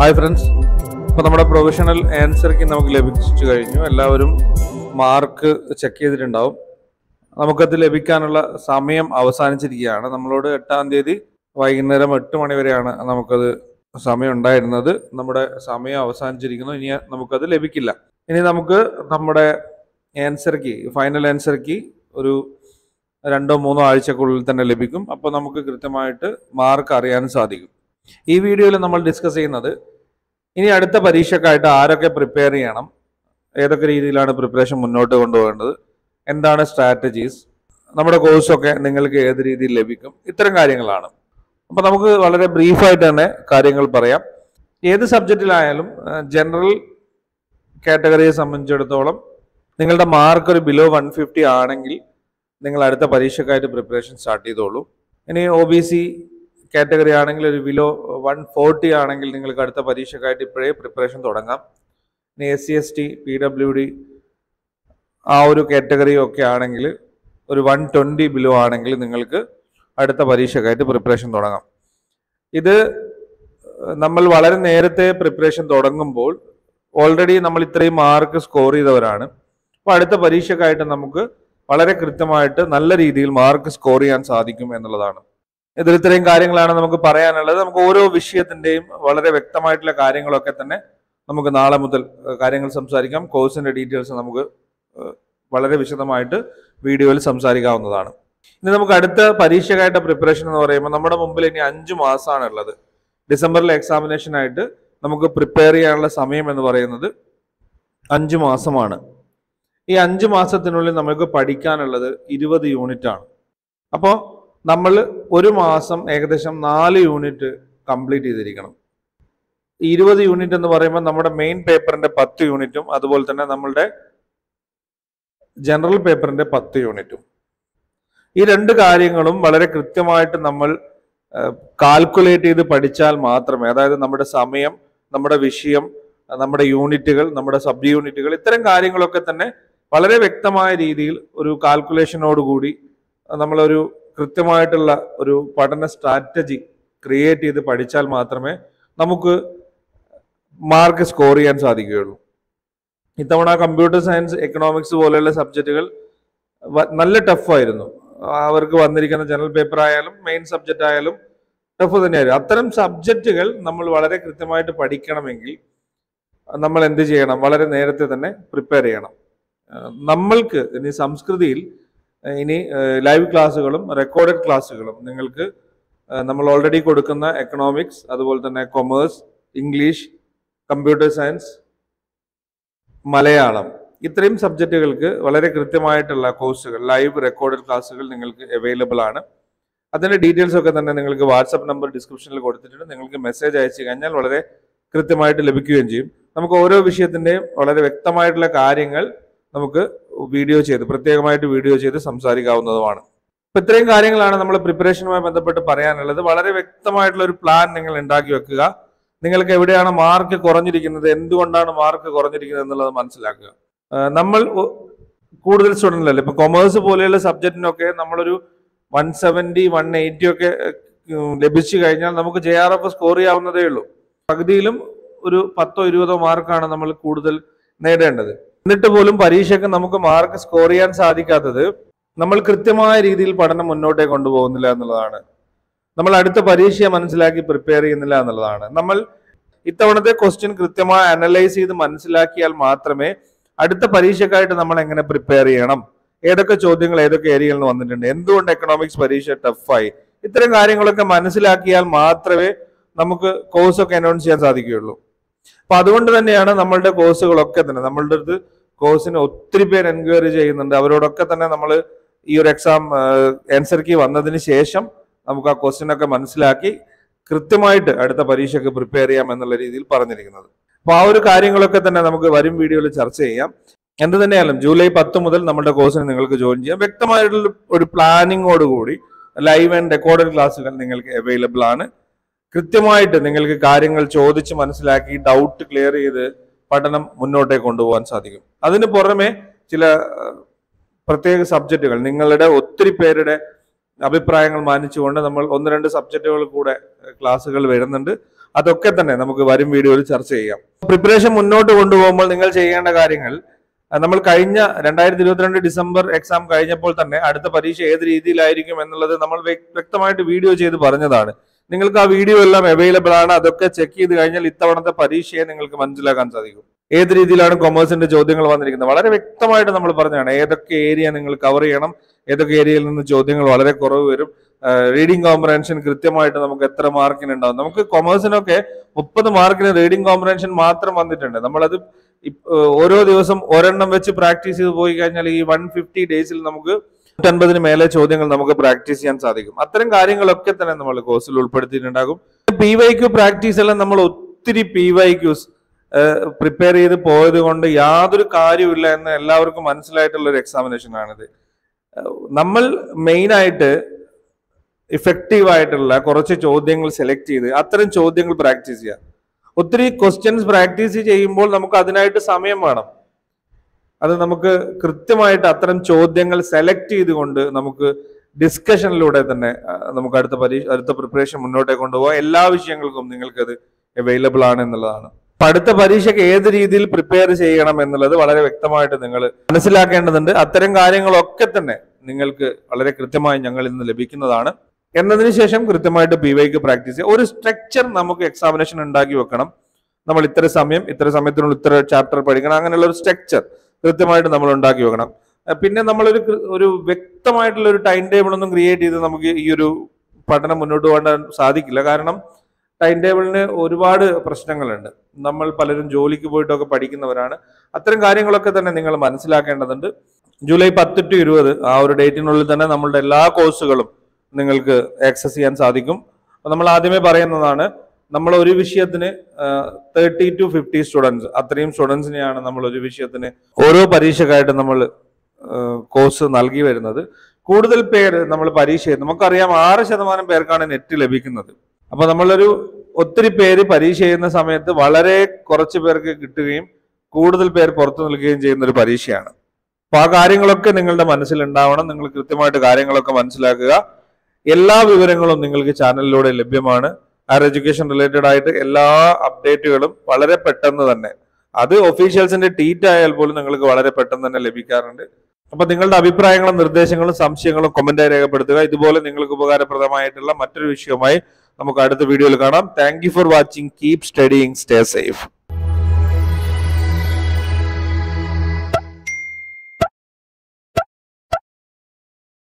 Hi friends ഇപ്പോൾ നമ്മുടെ professional ആൻസർക്ക് നമുക്ക് ലഭിച്ചു കഴിഞ്ഞു എല്ലാവരും മാർക്ക് ചെക്ക് ചെയ്തിട്ടുണ്ടാവും നമുക്കത് ലഭിക്കാനുള്ള സമയം അവസാനിച്ചിരിക്കുകയാണ് നമ്മളോട് എട്ടാം തീയതി വൈകുന്നേരം എട്ട് മണി വരെയാണ് നമുക്കത് സമയം ഉണ്ടായിരുന്നത് നമ്മുടെ സമയം അവസാനിച്ചിരിക്കുന്നു ഇനി നമുക്കത് ലഭിക്കില്ല ഇനി നമുക്ക് നമ്മുടെ answer key final answer key ഒരു രണ്ടോ മൂന്നോ ആഴ്ചക്കുള്ളിൽ തന്നെ ലഭിക്കും അപ്പോൾ നമുക്ക് കൃത്യമായിട്ട് മാർക്ക് അറിയാൻ സാധിക്കും ഈ വീഡിയോയിൽ നമ്മൾ ഡിസ്കസ് ചെയ്യുന്നത് ഇനി അടുത്ത പരീക്ഷക്കായിട്ട് ആരൊക്കെ പ്രിപ്പയർ ചെയ്യണം ഏതൊക്കെ രീതിയിലാണ് പ്രിപ്പറേഷൻ മുന്നോട്ട് കൊണ്ടുപോകേണ്ടത് എന്താണ് സ്ട്രാറ്റജീസ് നമ്മുടെ കോഴ്സൊക്കെ നിങ്ങൾക്ക് ഏത് രീതിയിൽ ലഭിക്കും ഇത്തരം കാര്യങ്ങളാണ് അപ്പൊ നമുക്ക് വളരെ ബ്രീഫായിട്ട് തന്നെ കാര്യങ്ങൾ പറയാം ഏത് സബ്ജക്റ്റിലായാലും ജനറൽ കാറ്റഗറിയെ സംബന്ധിച്ചിടത്തോളം നിങ്ങളുടെ മാർക്ക് ഒരു ബിലോ വൺ ഫിഫ്റ്റി ആണെങ്കിൽ നിങ്ങൾ അടുത്ത പരീക്ഷക്കായിട്ട് പ്രിപ്പറേഷൻ സ്റ്റാർട്ട് ചെയ്തോളൂ ഇനി ഒ ബി സി കാറ്റഗറി ആണെങ്കിൽ ഒരു ബിലോ വൺ ഫോർട്ടി ആണെങ്കിൽ നിങ്ങൾക്ക് അടുത്ത പരീക്ഷക്കായിട്ട് ഇപ്പോഴേ പ്രിപ്പറേഷൻ തുടങ്ങാം ഇനി S C S T P W D ആ ഒരു കാറ്റഗറി ഒക്കെ ആണെങ്കിൽ ഒരു വൺ ട്വൻറ്റി ബിലോ ആണെങ്കിൽ നിങ്ങൾക്ക് അടുത്ത പരീക്ഷക്കായിട്ട് പ്രിപ്പറേഷൻ തുടങ്ങാം ഇത് നമ്മൾ വളരെ നേരത്തെ പ്രിപ്പറേഷൻ തുടങ്ങുമ്പോൾ ഓൾറെഡി നമ്മൾ ഇത്രയും മാർക്ക് സ്കോർ ചെയ്തവരാണ് അപ്പോൾ അടുത്ത പരീക്ഷക്കായിട്ട് നമുക്ക് വളരെ കൃത്യമായിട്ട് നല്ല രീതിയിൽ മാർക്ക് സ്കോർ ചെയ്യാൻ സാധിക്കും എന്നുള്ളതാണ് ഇതിൽ ഇത്രയും കാര്യങ്ങളാണ് നമുക്ക് പറയാനുള്ളത് നമുക്ക് ഓരോ വിഷയത്തിന്റെയും വളരെ വ്യക്തമായിട്ടുള്ള കാര്യങ്ങളൊക്കെ തന്നെ നമുക്ക് നാളെ മുതൽ ഏഹ്, കാര്യങ്ങൾ സംസാരിക്കാം കോഴ്സിന്റെ ഡീറ്റെയിൽസ് നമുക്ക് ഏഹ്, വളരെ വിശദമായിട്ട് വീഡിയോയിൽ സംസാരിക്കാവുന്നതാണ് ഇനി നമുക്ക് അടുത്ത പരീക്ഷക്കായിട്ട് പ്രിപ്പറേഷൻ എന്ന് പറയുമ്പോൾ നമ്മുടെ മുമ്പിൽ ഇനി അഞ്ചു മാസമാണ് ഉള്ളത് ഡിസംബറിലെ എക്സാമിനേഷൻ ആയിട്ട് നമുക്ക് പ്രിപ്പയർ ചെയ്യാനുള്ള സമയം എന്ന് പറയുന്നത് അഞ്ചു മാസമാണ് ഈ അഞ്ചു മാസത്തിനുള്ളിൽ നമുക്ക് പഠിക്കാനുള്ളത് ഇരുപത് യൂണിറ്റ് ആണ് അപ്പോൾ നമ്മൾ ഒരു മാസം ഏകദേശം നാല് യൂണിറ്റ് കംപ്ലീറ്റ് ചെയ്തിരിക്കണം ഈ ഇരുപത് യൂണിറ്റ് എന്ന് പറയുമ്പോൾ നമ്മുടെ മെയിൻ പേപ്പറിന്റെ പത്ത് യൂണിറ്റും അതുപോലെ തന്നെ നമ്മളുടെ ജനറൽ പേപ്പറിന്റെ പത്ത് യൂണിറ്റും ഈ രണ്ട് കാര്യങ്ങളും വളരെ കൃത്യമായിട്ട് നമ്മൾ കാൽക്കുലേറ്റ് ചെയ്ത് പഠിച്ചാൽ മാത്രമേ അതായത് നമ്മുടെ സമയം നമ്മുടെ വിഷയം നമ്മുടെ യൂണിറ്റുകൾ നമ്മുടെ സബ് യൂണിറ്റുകൾ ഇത്തരം കാര്യങ്ങളൊക്കെ തന്നെ വളരെ വ്യക്തമായ രീതിയിൽ ഒരു കാൽക്കുലേഷനോടുകൂടി നമ്മളൊരു കൃത്യമായിട്ടുള്ള ഒരു പഠന സ്ട്രാറ്റജി ക്രിയേറ്റ് ചെയ്ത് പഠിച്ചാൽ മാത്രമേ നമുക്ക് മാർക്ക് സ്കോർ ചെയ്യാൻ സാധിക്കുകയുള്ളൂ ഇത്തവണ കമ്പ്യൂട്ടർ സയൻസ് എക്കണോമിക്സ് പോലെയുള്ള സബ്ജക്റ്റുകൾ നല്ല ടഫായിരുന്നു അവർക്ക് വന്നിരിക്കുന്ന ജനറൽ പേപ്പർ ആയാലും മെയിൻ സബ്ജക്റ്റ് ആയാലും ടഫ് തന്നെയായിരുന്നു അത്തരം സബ്ജക്റ്റുകൾ നമ്മൾ വളരെ കൃത്യമായിട്ട് പഠിക്കണമെങ്കിൽ നമ്മൾ എന്ത് ചെയ്യണം വളരെ നേരത്തെ തന്നെ പ്രിപ്പയർ ചെയ്യണം ഏഹ് നമ്മൾക്ക് ഇനി സംസ്കൃതിയിൽ ഏഹ് ഇനി ലൈവ് ക്ലാസ്സുകളും റെക്കോർഡഡ് ക്ലാസ്സുകളും നിങ്ങൾക്ക് ഏഹ് നമ്മൾ ഓൾറെഡി കൊടുക്കുന്ന എക്കണോമിക്സ് അതുപോലെ തന്നെ commerce English computer science Malayalam ഇത്രയും സബ്ജക്റ്റുകൾക്ക് വളരെ കൃത്യമായിട്ടുള്ള കോഴ്സുകൾ ലൈവ് റെക്കോർഡഡ് ക്ലാസ്സുകൾ നിങ്ങൾക്ക് അവൈലബിൾ ആണ് അതിന്റെ ഡീറ്റെയിൽസ് ഒക്കെ തന്നെ നിങ്ങൾക്ക് വാട്സപ്പ് നമ്പർ ഡിസ്ക്രിപ്ഷനിൽ കൊടുത്തിട്ടുണ്ട് നിങ്ങൾക്ക് മെസ്സേജ് അയച്ചു കഴിഞ്ഞാൽ വളരെ കൃത്യമായിട്ട് ലഭിക്കുകയും ചെയ്യും നമുക്ക് ഓരോ വിഷയത്തിന്റെയും വളരെ വ്യക്തമായിട്ടുള്ള കാര്യങ്ങൾ നമുക്ക് വീഡിയോ ചെയ്ത് പ്രത്യേകമായിട്ട് വീഡിയോ ചെയ്ത് സംസാരിക്കാവുന്നതുമാണ് അപ്പൊ ഇത്രയും കാര്യങ്ങളാണ് നമ്മൾ പ്രിപ്പറേഷനുമായി ബന്ധപ്പെട്ട് പറയാനുള്ളത് വളരെ വ്യക്തമായിട്ടുള്ള ഒരു പ്ലാൻ നിങ്ങൾ ഉണ്ടാക്കി വെക്കുക നിങ്ങൾക്ക് എവിടെയാണ് മാർക്ക് കുറഞ്ഞിരിക്കുന്നത് എന്തുകൊണ്ടാണ് മാർക്ക് കുറഞ്ഞിരിക്കുന്നത് എന്നുള്ളത് മനസ്സിലാക്കുക ആ, നമ്മൾ ഒ- കൂടുതൽ സ്റ്റുഡൻ്റ് അല്ലേ ഇപ്പൊ കൊമേഴ്സ് പോലെയുള്ള സബ്ജക്റ്റിനൊക്കെ നമ്മളൊരു വൺ സെവൻറ്റി വൺ എയ്റ്റി ഒക്കെ ഉം, ലഭിച്ചു കഴിഞ്ഞാൽ നമുക്ക് ജെ ആർ എഫ് സ്കോർ ചെയ്യാവുന്നതേ ഉള്ളൂ പകുതിയിലും ഒരു പത്തോ ഇരുപതോ മാർക്കാണ് നമ്മൾ കൂടുതൽ നേടേണ്ടത് എന്നിട്ട് പോലും പരീക്ഷയ്ക്ക് നമുക്ക് മാർക്ക് സ്കോർ ചെയ്യാൻ സാധിക്കാത്തത് നമ്മൾ കൃത്യമായ രീതിയിൽ പഠനം മുന്നോട്ടേ കൊണ്ടുപോകുന്നില്ല എന്നുള്ളതാണ് നമ്മൾ അടുത്ത പരീക്ഷയെ മനസ്സിലാക്കി പ്രിപ്പയർ ചെയ്യുന്നില്ല എന്നുള്ളതാണ് നമ്മൾ ഇത്തവണത്തെ ക്വസ്റ്റ്യൻ കൃത്യമായി അനലൈസ് ചെയ്ത് മനസ്സിലാക്കിയാൽ മാത്രമേ അടുത്ത പരീക്ഷക്കായിട്ട് നമ്മൾ എങ്ങനെ പ്രിപ്പയർ ചെയ്യണം ഏതൊക്കെ ചോദ്യങ്ങൾ ഏതൊക്കെ ഏരിയയിൽ നിന്ന് വന്നിട്ടുണ്ട് എന്തുകൊണ്ട് എക്കണോമിക്സ് പരീക്ഷ ടഫായി ഇത്തരം കാര്യങ്ങളൊക്കെ മനസ്സിലാക്കിയാൽ മാത്രമേ നമുക്ക് കോഴ്സ് ഒക്കെ അനൗൺസ് ചെയ്യാൻ സാധിക്കുകയുള്ളൂ അപ്പൊ അതുകൊണ്ട് തന്നെയാണ് നമ്മളുടെ കോഴ്സുകളൊക്കെ തന്നെ നമ്മളുടെ അടുത്ത് കോഴ്സിന് ഒത്തിരി പേര് എൻക്വയറി ചെയ്യുന്നുണ്ട് അവരോടൊക്കെ തന്നെ നമ്മൾ ഈ ഒരു എക്സാം ആൻസർ കീ വന്നതിന് ശേഷം നമുക്ക് ആ ക്വസ്റ്റ്യൻ ഒക്കെ മനസ്സിലാക്കി കൃത്യമായിട്ട് അടുത്ത പരീക്ഷയ്ക്ക് പ്രിപ്പയർ ചെയ്യാം എന്നുള്ള രീതിയിൽ പറഞ്ഞിരിക്കുന്നത് അപ്പൊ ആ ഒരു കാര്യങ്ങളൊക്കെ തന്നെ നമുക്ക് വരും വീഡിയോയിൽ ചർച്ച ചെയ്യാം എന്ത് തന്നെയായാലും ജൂലൈ പത്ത് മുതൽ നമ്മുടെ കോഴ്സിന് നിങ്ങൾക്ക് ജോയിൻ ചെയ്യാം വ്യക്തമായിട്ടുള്ള ഒരു പ്ലാനിങ്ങോട് കൂടി ലൈവ് ആൻഡ് റെക്കോർഡഡ് ക്ലാസ്സുകൾ നിങ്ങൾക്ക് അവൈലബിൾ ആണ് കൃത്യമായിട്ട് നിങ്ങൾക്ക് കാര്യങ്ങൾ ചോദിച്ച് മനസ്സിലാക്കി ഡൗട്ട് ക്ലിയർ ചെയ്ത് പഠനം മുന്നോട്ടേക്ക് കൊണ്ടുപോകാൻ സാധിക്കും അതിന് പുറമെ ചില ഏഹ്, പ്രത്യേക സബ്ജക്റ്റുകൾ നിങ്ങളുടെ ഒത്തിരി പേരുടെ അഭിപ്രായങ്ങൾ മാനിച്ചുകൊണ്ട് നമ്മൾ ഒന്ന് രണ്ട് സബ്ജക്റ്റുകൾ കൂടെ ക്ലാസ്സുകൾ വരുന്നുണ്ട് അതൊക്കെ തന്നെ നമുക്ക് വരും വീഡിയോയിൽ ചർച്ച ചെയ്യാം പ്രിപ്പറേഷൻ മുന്നോട്ട് കൊണ്ടുപോകുമ്പോൾ നിങ്ങൾ ചെയ്യേണ്ട കാര്യങ്ങൾ അഹ് നമ്മൾ കഴിഞ്ഞ രണ്ടായിരത്തി ഇരുപത്തിരണ്ട് ഡിസംബർ എക്സാം കഴിഞ്ഞപ്പോൾ തന്നെ അടുത്ത പരീക്ഷ ഏത് രീതിയിലായിരിക്കും എന്നുള്ളത് നമ്മൾ വ്യക്- വ്യക്തമായിട്ട് വീഡിയോ ചെയ്ത് പറഞ്ഞതാണ് നിങ്ങൾക്ക് ആ വീഡിയോ എല്ലാം അവൈലബിൾ ആണ് അതൊക്കെ ചെക്ക് ചെയ്ത് കഴിഞ്ഞാൽ ഇത്തവണത്തെ പരീക്ഷയെ നിങ്ങൾക്ക് മനസ്സിലാക്കാൻ സാധിക്കും ഏത് രീതിയിലാണ് കൊമേഴ്സിന്റെ ചോദ്യങ്ങൾ വന്നിരിക്കുന്നത് വളരെ വ്യക്തമായിട്ട് നമ്മൾ പറഞ്ഞതാണ് ഏതൊക്കെ ഏരിയ നിങ്ങൾ കവർ ചെയ്യണം ഏതൊക്കെ ഏരിയയിൽ നിന്ന് ചോദ്യങ്ങൾ വളരെ കുറവ് വരും റീഡിംഗ് കോംപ്രഹൻഷൻ കൃത്യമായിട്ട് നമുക്ക് എത്ര മാർക്കിന് ഉണ്ടാവും നമുക്ക് കൊമേഴ്സിനൊക്കെ മുപ്പത് മാർക്കിന് റീഡിംഗ് കോംപ്രഹൻഷൻ മാത്രം വന്നിട്ടുണ്ട് നമ്മളത് ഇപ്- ഏഹ് ഓരോ ദിവസം ഒരെണ്ണം വെച്ച് പ്രാക്ടീസ് ചെയ്ത് പോയി കഴിഞ്ഞാൽ ഈ വൺ ഫിഫ്റ്റി ഡേയ്സിൽ നമുക്ക് നൂറ്റൻപതിന് മേലെ ചോദ്യങ്ങൾ നമുക്ക് പ്രാക്ടീസ് ചെയ്യാൻ സാധിക്കും അത്തരം കാര്യങ്ങളൊക്കെ തന്നെ നമ്മൾ കോഴ്സിൽ ഉൾപ്പെടുത്തിയിട്ടുണ്ടാകും പി വൈ ക്യു പ്രാക്ടീസ് എല്ലാം നമ്മൾ ഒത്തിരി പി വൈ ക്യൂസ് പ്രിപ്പയർ ചെയ്ത് പോയത് കൊണ്ട് യാതൊരു കാര്യമില്ല എന്ന് എല്ലാവർക്കും മനസ്സിലായിട്ടുള്ള ഒരു എക്സാമിനേഷൻ ആണിത് ഏഹ് നമ്മൾ മെയിൻ ആയിട്ട് ഇഫക്റ്റീവ് ആയിട്ടുള്ള കുറച്ച് ചോദ്യങ്ങൾ സെലക്ട് ചെയ്ത് അത്തരം ചോദ്യങ്ങൾ പ്രാക്ടീസ് ചെയ്യുക ഒത്തിരി ക്വസ്റ്റ്യൻസ് പ്രാക്ടീസ് ചെയ്യുമ്പോൾ നമുക്ക് അതിനായിട്ട് സമയം വേണം അത് നമുക്ക് കൃത്യമായിട്ട് അത്തരം ചോദ്യങ്ങൾ സെലക്ട് ചെയ്തുകൊണ്ട് നമുക്ക് ഡിസ്കഷനിലൂടെ തന്നെ ആ, നമുക്ക് അടുത്ത പരീക്ഷ അടുത്ത പ്രിപ്പറേഷൻ മുന്നോട്ടേക്ക് കൊണ്ടുപോകാം എല്ലാ വിഷയങ്ങൾക്കും നിങ്ങൾക്കത് അവൈലബിൾ ആണ് എന്നുള്ളതാണ് അപ്പൊ അടുത്ത പരീക്ഷയ്ക്ക് ഏത് രീതിയിൽ പ്രിപ്പയർ ചെയ്യണം എന്നുള്ളത് വളരെ വ്യക്തമായിട്ട് നിങ്ങൾ മനസ്സിലാക്കേണ്ടതുണ്ട് അത്തരം കാര്യങ്ങളൊക്കെ തന്നെ നിങ്ങൾക്ക് വളരെ കൃത്യമായി ഞങ്ങൾ ഇന്ന് ലഭിക്കുന്നതാണ് എന്നതിന് ശേഷം കൃത്യമായിട്ട് പി വൈക്ക് പ്രാക്ടീസ് ചെയ്യുക ഒരു സ്ട്രക്ചർ നമുക്ക് എക്സാമിനേഷൻ ഉണ്ടാക്കി വെക്കണം നമ്മൾ ഇത്ര സമയം ഇത്ര സമയത്തിനുള്ളിൽ ഇത്ര ചാപ്റ്റർ പഠിക്കണം അങ്ങനെയുള്ള ഒരു സ്ട്രക്ചർ കൃത്യമായിട്ട് നമ്മൾ ഉണ്ടാക്കി വെക്കണം അഹ് പിന്നെ നമ്മളൊരു കൃ- ഒരു വ്യക്തമായിട്ടുള്ള ഒരു ടൈം ടേബിൾ ഒന്നും ക്രിയേറ്റ് ചെയ്ത് നമുക്ക് ഈ ഒരു പഠനം മുന്നോട്ട് പോകാൻ സാധിക്കില്ല കാരണം ടൈം ടേബിളിന് ഒരുപാട് പ്രശ്നങ്ങളുണ്ട് നമ്മൾ പലരും ജോലിക്ക് പോയിട്ടൊക്കെ പഠിക്കുന്നവരാണ് അത്തരം കാര്യങ്ങളൊക്കെ തന്നെ നിങ്ങൾ മനസ്സിലാക്കേണ്ടതുണ്ട് ജൂലൈ പത്ത് ടു ഇരുപത് ആ ഒരു ഡേറ്റിനുള്ളിൽ തന്നെ നമ്മളുടെ എല്ലാ കോഴ്സുകളും നിങ്ങൾക്ക് ആക്സസ് ചെയ്യാൻ സാധിക്കും അപ്പൊ നമ്മൾ ആദ്യമേ പറയുന്നതാണ് നമ്മൾ ഒരു വിഷയത്തിന് തേർട്ടി ടു ഫിഫ്റ്റി സ്റ്റുഡൻസ് അത്രയും സ്റ്റുഡൻസിനെയാണ് നമ്മൾ ഒരു വിഷയത്തിന് ഓരോ പരീക്ഷക്കായിട്ട് നമ്മൾ കോഴ്സ് നൽകി വരുന്നത് കൂടുതൽ പേര് നമ്മൾ പരീക്ഷ എഴുതും. നമുക്കറിയാം ആറ് ശതമാനം പേർക്കാണ് നെറ്റ് ലഭിക്കുന്നത് അപ്പൊ നമ്മളൊരു ഒത്തിരി പേര് പരീക്ഷ ചെയ്യുന്ന സമയത്ത് വളരെ കുറച്ച് പേർക്ക് കിട്ടുകയും കൂടുതൽ പേർ പുറത്തു നിൽക്കുകയും ചെയ്യുന്ന ഒരു പരീക്ഷയാണ് അപ്പൊ ആ കാര്യങ്ങളൊക്കെ നിങ്ങളുടെ മനസ്സിൽ ഉണ്ടാവണം നിങ്ങൾ കൃത്യമായിട്ട് കാര്യങ്ങളൊക്കെ മനസ്സിലാക്കുക എല്ലാ വിവരങ്ങളും നിങ്ങൾക്ക് ചാനലിലൂടെ ലഭ്യമാണ് ഹയർ എഡ്യൂക്കേഷൻ റിലേറ്റഡ് ആയിട്ട് എല്ലാ അപ്ഡേറ്റുകളും വളരെ പെട്ടെന്ന് തന്നെ അത് ഒഫീഷ്യൽസിന്റെ ട്വീറ്റ് ആയാൽ പോലും നിങ്ങൾക്ക് വളരെ പെട്ടെന്ന് തന്നെ ലഭിക്കാറുണ്ട് അപ്പൊ നിങ്ങളുടെ അഭിപ്രായങ്ങളും നിർദ്ദേശങ്ങളും സംശയങ്ങളും കൊമന്റായി രേഖപ്പെടുത്തുക ഇതുപോലെ നിങ്ങൾക്ക് ഉപകാരപ്രദമായിട്ടുള്ള മറ്റൊരു വിഷയവുമായി നമുക്ക് അടുത്ത വീഡിയോയിൽ കാണാം thank you for watching keep studying stay safe